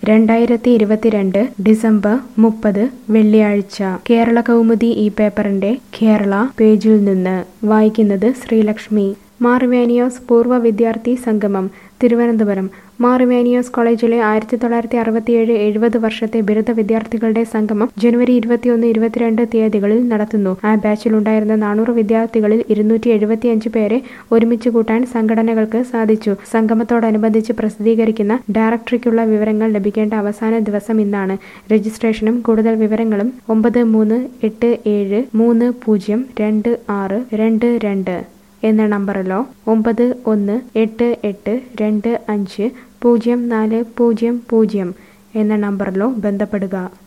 രണ്ടായിരത്തി ഇരുപത്തിരണ്ട് ഡിസംബർ മുപ്പത് വെള്ളിയാഴ്ച കേരള കൗമുദി ഈ പേപ്പറിന്റെ കേരള പേജിൽ നിന്ന് വായിക്കുന്നത് ശ്രീലക്ഷ്മി മാർവേനിയോസ് പൂർവ്വ വിദ്യാർത്ഥി സംഗമം തിരുവനന്തപുരം മാർവേനിയോസ് കോളേജിലെ ആയിരത്തി തൊള്ളായിരത്തി അറുപത്തിയേഴ് എഴുപത് വർഷത്തെ ബിരുദ വിദ്യാർത്ഥികളുടെ സംഗമം ജനുവരി ഇരുപത്തിയൊന്ന് ഇരുപത്തിരണ്ട് തീയതികളിൽ നടത്തുന്നു ആ ബാച്ചിലുണ്ടായിരുന്ന നാനൂറ് വിദ്യാർത്ഥികളിൽ ഇരുന്നൂറ്റി എഴുപത്തിയഞ്ച് പേരെ ഒരുമിച്ച് കൂട്ടാൻ സംഘടനകൾക്ക് സാധിച്ചു സംഗമത്തോടനുബന്ധിച്ച് പ്രസിദ്ധീകരിക്കുന്ന ഡയറക്ടറിക്കുള്ള വിവരങ്ങൾ ലഭിക്കേണ്ട അവസാന ദിവസം ഇന്നാണ് രജിസ്ട്രേഷനും കൂടുതൽ വിവരങ്ങളും ഒമ്പത് മൂന്ന് എട്ട് ഏഴ് മൂന്ന് പൂജ്യം രണ്ട് ആറ് രണ്ട് രണ്ട് എന്ന നമ്പറിലോ ഒമ്പത് ഒന്ന് എട്ട് എട്ട് രണ്ട് അഞ്ച് പൂജ്യം നാല് പൂജ്യം പൂജ്യം എന്ന നമ്പറിലോ ബന്ധപ്പെടുക